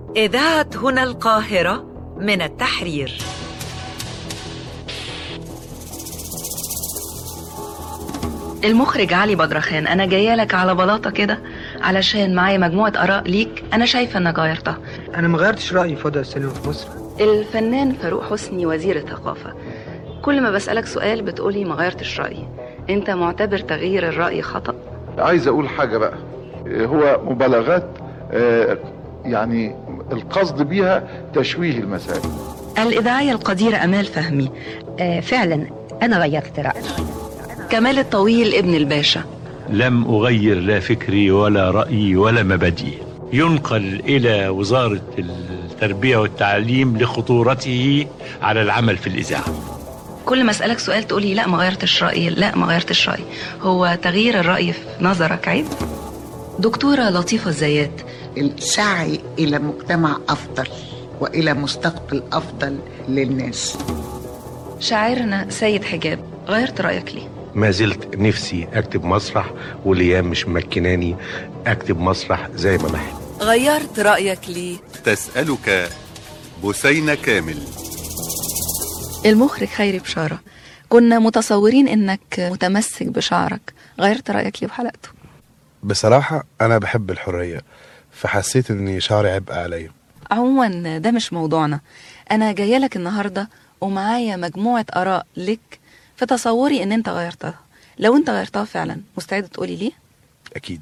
إذاعة هنا القاهرة من التحرير المخرج علي بدرخان انا جايه لك على بلاطه كده علشان معايا مجموعه اراء ليك انا شايفه انك غيرتها انا ما غيرتش رايي في وضع السينما في مصر الفنان فاروق حسني وزير الثقافه كل ما بسالك سؤال بتقولي ما غيرتش رايي انت معتبر تغيير الراي خطا عايز اقول حاجة بقى هو مبالغات آه، يعني القصد بيها تشويه المسائل الاذاعيه القديره امال فهمي آه فعلا أنا غيرت رأيي كمال الطويل ابن الباشا لم أغير لا فكري ولا رأيي ولا مبادئي ينقل إلى وزارة التربية والتعليم لخطورته على العمل في الإذاعة كل ما اسالك سؤال تقولي لا ما غيرتش رايي لا ما غيرتش رايي هو تغيير الراي في نظرك عيب دكتوره لطيفه الزيات السعي إلى مجتمع أفضل وإلى مستقبل أفضل للناس شاعرنا سيد حجاب غيرت رايك ليه ما زلت نفسي اكتب مسرح والايام مش مكناني اكتب مسرح زي ما بحب غيرت رأيك ليه؟ تسألك بثينة كامل المخرج خيري بشاره كنا متصورين انك متمسك بشعرك غيرت رايك ليه وحلقته بصراحه انا بحب الحريه فحسيت ان شعري عبء عليا عموما ده مش موضوعنا انا جايه لك النهارده ومعايا مجموعه اراء لك في تصوري ان انت غيرتها لو انت غيرتها فعلا مستعد تقولي ليه اكيد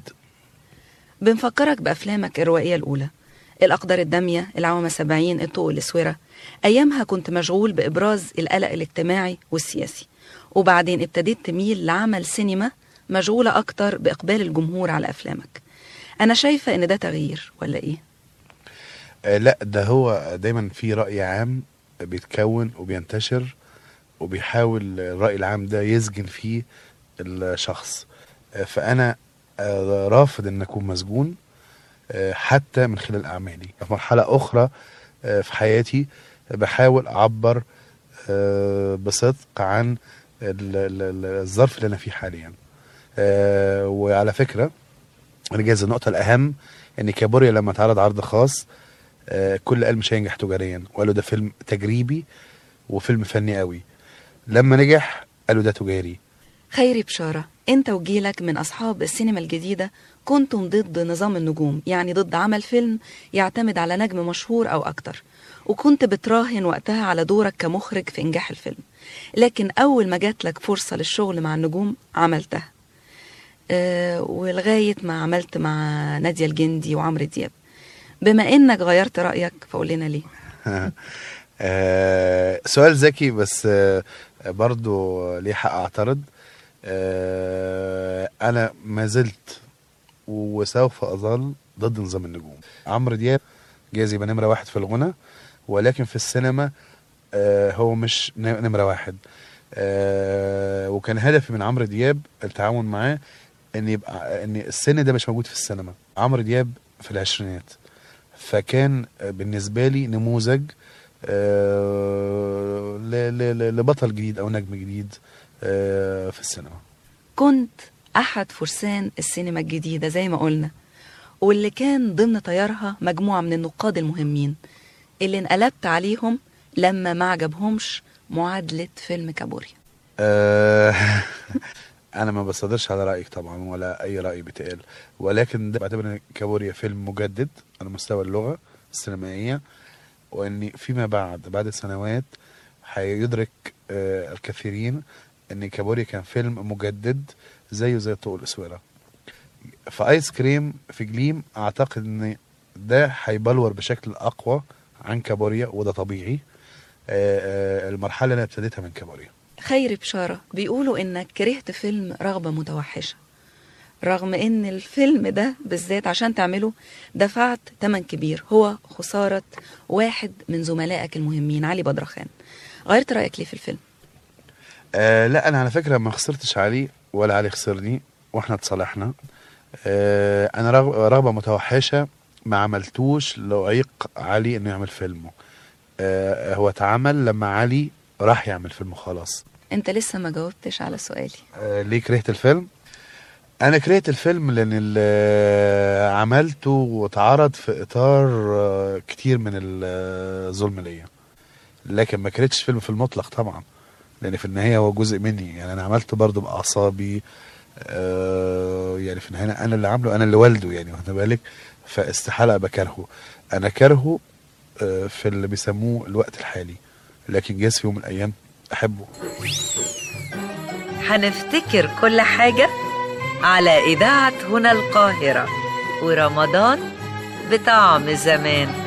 بنفكرك بافلامك الروائيه الاولى الاقدار الداميه العوامة سبعين الطوق الاسوره ايامها كنت مشغول بابراز القلق الاجتماعي والسياسي وبعدين ابتديت تميل لعمل سينما مشغوله اكتر باقبال الجمهور على افلامك انا شايفه ان ده تغيير ولا ايه آه لا ده هو دايما في راي عام بيتكون وبينتشر وبيحاول الراي العام ده يسجن فيه الشخص آه فانا آه رافض ان اكون مسجون آه حتى من خلال اعمالي في مرحله اخرى آه في حياتي بحاول اعبر آه بصدق عن ال- ال- ال- الظرف اللي انا فيه حاليا آه وعلى فكره انا جايز النقطه الاهم ان كابوريا لما اتعرض عرض خاص آه كل قال مش هينجح تجاريا وقالوا ده فيلم تجريبي وفيلم فني قوي لما نجح قالوا ده تجاري خيري بشارة انت وجيلك من اصحاب السينما الجديدة كنتم ضد نظام النجوم يعني ضد عمل فيلم يعتمد على نجم مشهور او اكتر وكنت بتراهن وقتها على دورك كمخرج في انجاح الفيلم لكن اول ما جات لك فرصة للشغل مع النجوم عملتها أه ولغاية ما عملت مع نادية الجندي وعمرو دياب بما انك غيرت رأيك فقول لنا ليه آه سؤال ذكي بس آه برضو ليه حق اعترض آه انا ما زلت وسوف اظل ضد نظام النجوم عمرو دياب جايز يبقى نمره واحد في الغنى ولكن في السينما آه هو مش ن- نمره واحد آه وكان هدفي من عمرو دياب التعاون معاه ان يبقى ان السن ده مش موجود في السينما عمرو دياب في العشرينات فكان آه، بالنسبه لي نموذج آه، ل- ل- ل- لبطل جديد او نجم جديد آه، في السينما كنت أحد فرسان السينما الجديدة زي ما قلنا واللي كان ضمن طيارها مجموعة من النقاد المهمين اللي انقلبت عليهم لما ما عجبهمش معادلة فيلم كابوريا آه، انا ما بصدرش على رايك طبعا ولا اي راي بيتقال ولكن ده بعتبر ان كابوريا فيلم مجدد على مستوى اللغه السينمائيه وان فيما بعد بعد سنوات هيدرك آه، الكثيرين ان كابوريا كان فيلم مجدد زيه زي الطوق الاسوره في ايس كريم في جليم اعتقد ان ده هيبلور بشكل اقوى عن كابوريا وده طبيعي آه، آه، المرحله اللي انا ابتديتها من كابوريا خير بشارة بيقولوا إنك كرهت فيلم رغبة متوحشة رغم إن الفيلم ده بالذات عشان تعمله دفعت تمن كبير هو خسارة واحد من زملائك المهمين علي بدرخان غيرت رأيك ليه في الفيلم؟ آه لا انا على فكره ما خسرتش علي ولا علي خسرني واحنا اتصالحنا آه انا رغ- رغبه متوحشه ما عملتوش لأعيق علي انه يعمل فيلمه آه هو اتعمل لما علي راح يعمل فيلم خلاص أنت لسه ما جاوبتش على سؤالي آه ليه كرهت الفيلم انا كرهت الفيلم لان اللي عملته واتعرض في اطار آه، كتير من الظلم ليا لكن ما كرهتش فيلم في المطلق طبعا لان في النهايه هو جزء مني يعني انا عملته برضو باعصابي آه، يعني في النهايه انا اللي عامله انا اللي والده يعني واخد بالك فاستحاله ابقى كارهه انا كارهه آه، في اللي بيسموه الوقت الحالي لكن جاز في يوم من الايام احبه هنفتكر كل حاجة على إذاعة هنا القاهرة ورمضان بطعم زمان